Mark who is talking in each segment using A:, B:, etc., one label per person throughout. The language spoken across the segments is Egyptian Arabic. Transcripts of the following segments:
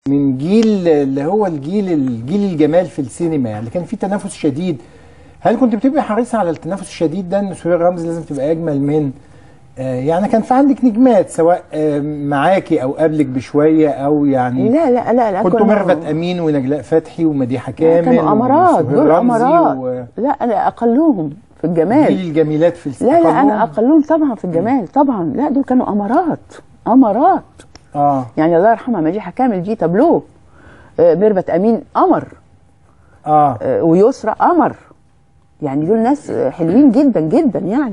A: من جيل اللي هو الجيل الجيل الجمال في السينما يعني كان في تنافس شديد هل كنت بتبقى حريصه على التنافس الشديد ده ان سهير رمزي لازم تبقى اجمل من آه يعني كان في عندك نجمات سواء آه معاكي او قبلك بشويه او يعني
B: لا لا لا لا
A: كنتوا
B: كنا-
A: ميرفت امين ونجلاء فتحي ومديحه كامل
B: كانوا امارات
A: وسهير
B: دول
A: رمزي
B: امارات
A: و-
B: لا انا اقلهم في الجمال
A: جيل الجميلات في السينما
B: لا لا انا اقلهم طبعا في الجمال طبعا لا دول كانوا امارات امارات
A: اه
B: يعني الله يرحمها مديحه كامل دي تابلو آه، ميرفت امين قمر
A: اه
B: آه، ويسرى قمر يعني دول ناس آه، حلوين جدا جدا يعني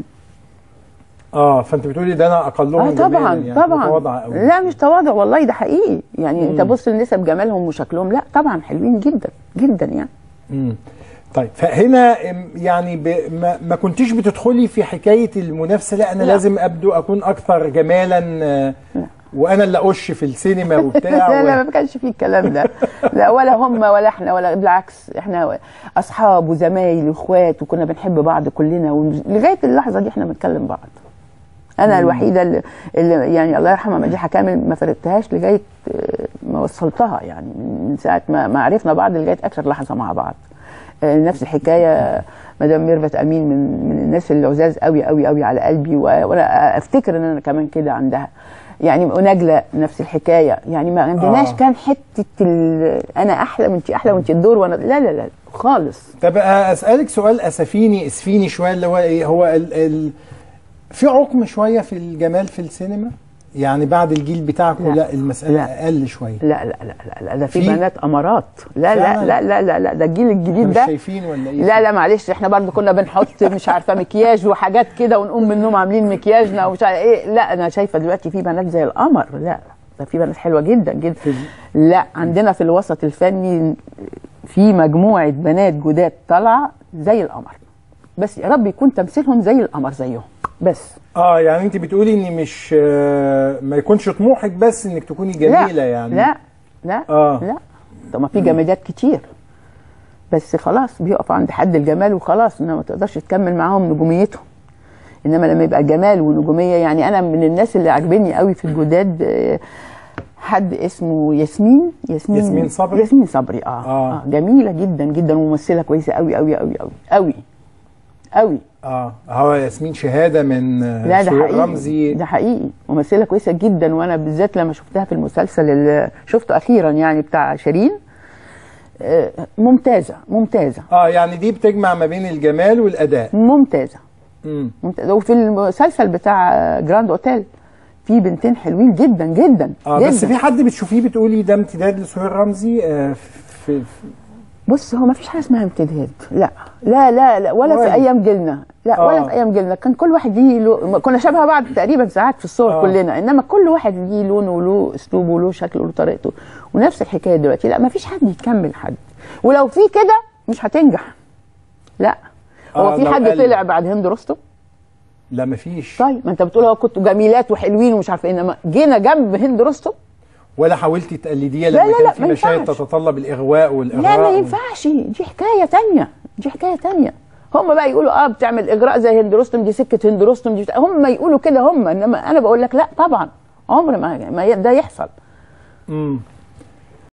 A: اه فانت بتقولي ده انا اقلهم
B: اه
A: جمالا
B: طبعا
A: يعني
B: طبعا
A: متواضعة أوي.
B: لا مش تواضع والله ده حقيقي يعني انت
A: مم.
B: بص لنسب جمالهم وشكلهم لا طبعا حلوين جدا جدا يعني
A: مم. طيب فهنا ام، يعني ب... ما... ما كنتيش بتدخلي في حكايه المنافسه لا انا
B: لا.
A: لازم ابدو اكون اكثر جمالا آه، وانا اللي اقش في السينما وبتاع
B: لا لا
A: و...
B: ما كانش فيه الكلام ده لا ولا هم ولا احنا ولا بالعكس احنا اصحاب وزمايل واخوات وكنا بنحب بعض كلنا ولغايه اللحظه دي احنا بنتكلم بعض انا
A: مم.
B: الوحيده اللي, اللي يعني الله يرحمها مديحه كامل ما فرقتهاش لغايه آه، ما وصلتها يعني من من ساعه ما, ما عرفنا بعض لغايه اخر لحظه مع بعض آه، نفس الحكايه مدام ميرفت امين من من الناس اللي عزاز قوي قوي قوي على قلبي و- وانا افتكر ان انا كمان كده عندها يعني ونجله نفس الحكايه يعني ما عندناش
A: آه.
B: كان حته ال- انا احلى وانت احلى وانت الدور وانا لا لا لا خالص
A: طب آه، اسالك سؤال اسفيني اسفيني شويه اللي هو ايه هو ال... ال... في عقم شويه في الجمال في السينما يعني بعد الجيل بتاعكم
B: لا.
A: لا, المساله
B: لا.
A: اقل شويه
B: لا لا لا لا, لا ده في
A: في؟
B: بنات امارات لا لا
A: فعلا؟
B: لا لا لا, لا ده الجيل الجديد
A: مش
B: ده
A: شايفين ولا ايه
B: لا لا معلش احنا برضو كنا بنحط مش عارفه مكياج وحاجات كده ونقوم من النوم عاملين مكياجنا ومش عارفه ايه لا انا شايفه دلوقتي في بنات زي القمر لا ده في بنات حلوه جدا جدا لا عندنا في الوسط الفني في مجموعه بنات جداد طالعه زي القمر بس يا رب يكون تمثيلهم زي القمر زيهم بس
A: اه يعني انت بتقولي ان مش آه، ما يكونش طموحك بس انك تكوني جميله
B: لا
A: يعني
B: لا لا
A: آه.
B: لا طب ما في جمادات كتير بس خلاص بيقف عند حد الجمال وخلاص انما ما تقدرش تكمل معاهم نجوميتهم انما لما يبقى جمال ونجوميه يعني انا من الناس اللي عاجبني قوي في الجداد آه، حد اسمه ياسمين ياسمين
A: ياسمين صبري؟
B: ياسمين صبري اه,
A: آه.
B: آه. جميله جدا جدا وممثله كويسه قوي قوي قوي قوي قوي قوي
A: اه هو ياسمين شهاده من آه،
B: لا ده
A: سهير
B: حقيقي
A: رمزي
B: ده حقيقي ممثله كويسه جدا وانا بالذات لما شفتها في المسلسل اللي شفته اخيرا يعني بتاع شيرين آه، ممتازه ممتازه
A: اه يعني دي بتجمع ما بين الجمال والاداء
B: ممتازه
A: امم
B: ممتازه وفي المسلسل بتاع جراند اوتيل في بنتين حلوين جدا جدا
A: اه
B: جدا.
A: بس في حد بتشوفيه بتقولي ده امتداد لسهير رمزي آه في, في
B: بص هو ما فيش حاجه اسمها امتداد لا لا لا, لا ولا
A: ولا.
B: في ايام جيلنا لا
A: آه.
B: ولا في ايام جيلنا كان كل واحد ليه له كنا شبه بعض تقريبا ساعات في الصور
A: آه.
B: آه. كلنا انما كل واحد ليه لونه وله اسلوبه وله شكله وله طريقته ونفس الحكايه دلوقتي لا ما فيش حد يكمل حد ولو في كده مش هتنجح لا هو
A: آه،
B: في
A: لو
B: حد
A: قل.
B: طلع بعد هند رستم
A: لا مفيش
B: طيب ما انت بتقول هو كنتوا جميلات وحلوين ومش عارفه ايه انما جينا جنب هند رستم
A: ولا حاولتي تقلديها
B: لا،
A: لما
B: لا،
A: كان
B: لا،
A: في
B: ما
A: مشاهد
B: ينفعش.
A: تتطلب الاغواء والاغراء
B: لا ما
A: و-
B: ينفعش دي حكايه تانية دي حكايه تانية هم بقى يقولوا اه بتعمل اجراء زي هند رستم دي سكه هند رستم دي بتاع. هم يقولوا كده هم انما انا بقول لك لا طبعا عمر ما, ما ي- ده يحصل
A: امم